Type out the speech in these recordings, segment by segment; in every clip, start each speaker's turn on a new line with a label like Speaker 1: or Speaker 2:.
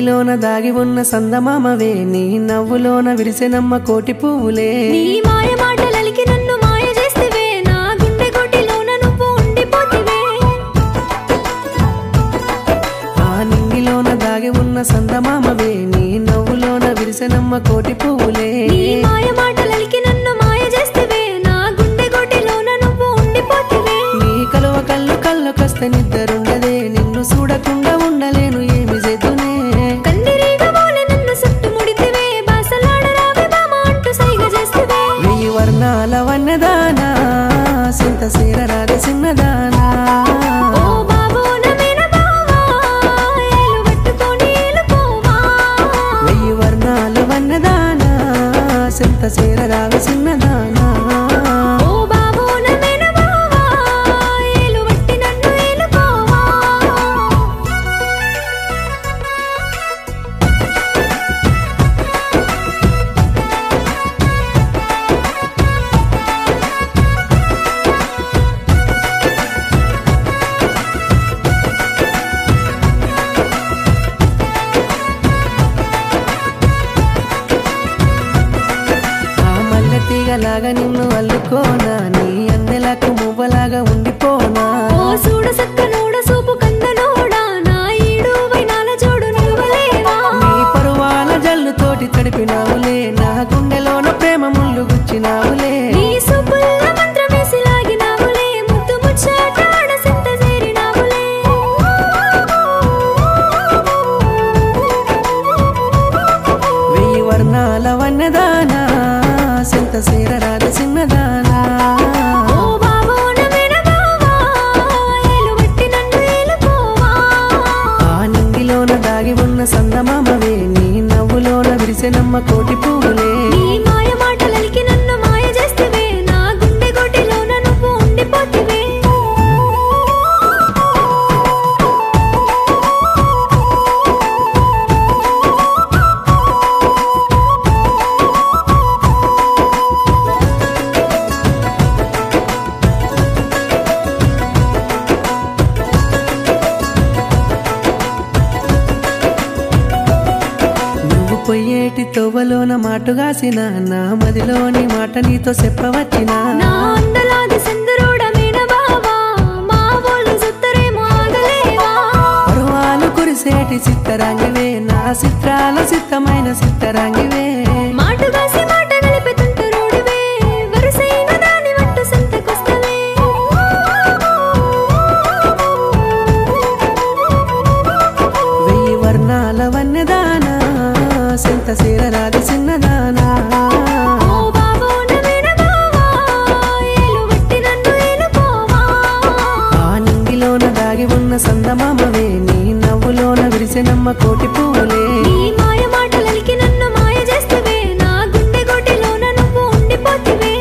Speaker 1: నింగిలోన దాగి ఉన్న సందమామవే నీ నవ్వులోన విరిసెనమ్మ కోటి పువ్వులే
Speaker 2: నీ మాయ మాటలలికి నన్ను మాయ చేస్తివే నా గుండె కొట్టిలోన నువ్వు ఉండిపోతివే
Speaker 1: ఆ నింగిలోన దాగి ఉన్న సందమామవే నీ నవ్వులోన విరిసెనమ్మ కోటి పువ్వులే
Speaker 2: నీ మాయ మాటలలికి నన్ను మాయ చేస్తివే నా గుండె కొట్టిలోన నువ్వు ఉండిపోతివే
Speaker 1: నీ కలువ కళ్ళు కళ్ళకొస్తే నిద్రుండదే నిన్ను చూడకుండా ఉండలేను ఏమి చేతునే
Speaker 2: కందిరీగ మూల నన్ను చుట్టుముడితివే బాసలాడరావే బామ అంటూ సైగ చేస్తివే
Speaker 1: వెయ్యి వర్ణాల వన్నదానా సింత సీరరాది చిన్నదానా
Speaker 2: ఓ బాబో నమేన బావా ఏలు పట్టుకొని ఏలుకోవా
Speaker 1: వెయ్యి వర్ణాల వన్నదానా సింత సీరరాది చిన్నదానా
Speaker 2: ఓ బాబో నమేన బావా ఏలు పట్టి నన్ను ఏలుకోవా
Speaker 1: ఆ మల్లె తీగలాగా నిన్ను అల్లుకోనా నీ అందెలకు మువ్వలాగా ఉండిపోనా
Speaker 2: ఓ సూడ సక్క నోడ సూపు కంద నోడా నా ఈడు వైనాల జోడు నిలువలేవా
Speaker 1: నీ పరువాల జల్లుతోటి తడిపినావులే నా గుండెలోన ప్రేమ ముళ్ళు గుచ్చినావులే
Speaker 2: నీ సూపుల్ల మంత్రమేసి లాగినావులే ముద్దు ముచ్చాట ఆడసింత చేరినావులే
Speaker 1: వెయ్యి వర్ణాల వన్నదానా సింత సీరరాది చిన్నదానా
Speaker 2: ఓ బాబో నమేన బావా ఏలు పట్టి నన్ను ఏలుకోవా
Speaker 1: ఆ నింగిలోన దాగి ఉన్న సందమామవే నీ నవ్వులోన విరిసెనమ్మ కోటి పువ్వులే
Speaker 2: నీ మాయ మాటలలికి నన్ను మాయ చేస్తివే నా గుండె గొడ్డిలోన నువ్వు ఉండిపోతివే
Speaker 1: నువ్వు పొయ్యేటి తొవ్వలోన మాటుగాసిన నా మదిలోని మాట నీతో చెప్పవచ్చినా
Speaker 2: నా అందలాది సందరోడమేన బావా మా వాళ్ళు సుత్తరేమో ఆగలేవా
Speaker 1: పరువాలు కురిసేటి చిత్తరాంగివే నా చిత్రాల సిద్ధమైన చిత్తరాంగివే
Speaker 2: మాటుగాసి మాట నలిపెతుంటరోడివే వరుసైన దాని వట్టు సంతకొస్తవే
Speaker 1: వెయ్యి వర్ణాల వన్నెదానా సింత సీరరాది చిన్నదానా
Speaker 2: ఓ బాబో నమేన బావా ఏలు వట్టి నన్ను ఏలుకోవా
Speaker 1: ఆ నింగిలోన దాగి ఉన్న సందమామవే నీ నవ్వులోన విరిసెనమ్మ కోటి పువ్వులే
Speaker 2: నీ మాయ మాటలలికి నన్ను మాయ చేస్తివే నా గుండె గొడ్డిలోన నువ్వు ఉండిపోతివే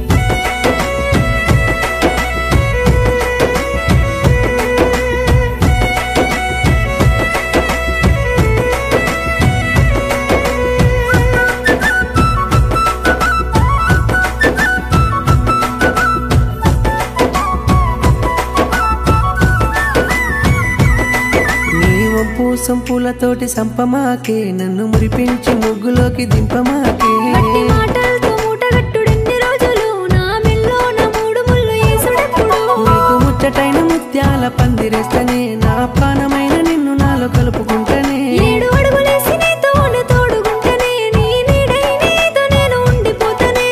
Speaker 1: నీ వంపు సంపులతోటి సంపమాకే నన్ను మురిపించి ముగ్గులోకి దింపమాకే
Speaker 2: మట్టి మాటలతో మూటగట్టుడెన్ని రోజులు నా మెల్లోన మూడు ముళ్ళు ఏసుడెప్పుడు
Speaker 1: నీకు ముచ్చటైన ముత్యాల పందిరేస్తనే నా పానమైన నిన్ను నాలో కలుపుకుంటనే
Speaker 2: ఏడు అడుగులేసి నీతో తోడుగుంటనే నీ నీడై నీతో నేను ఉండిపోతనే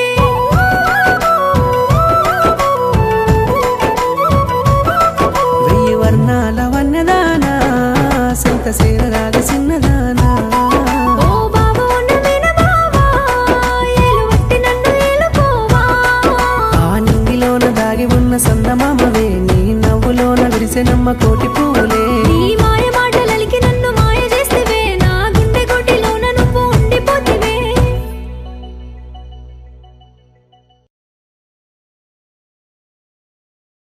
Speaker 1: వెయ్యి వర్ణాల వన్నెదానా సంత సీరరాది చిన్నదానా
Speaker 2: ఓ బాబో నమేన బావా ఏలు వట్టి నన్ను ఏలుకోవా
Speaker 1: ఆ నింగిలోన దాగి ఉన్న సందమామవే నీ నవ్వులోన విరిసెనమ్మ కోటి పువ్వు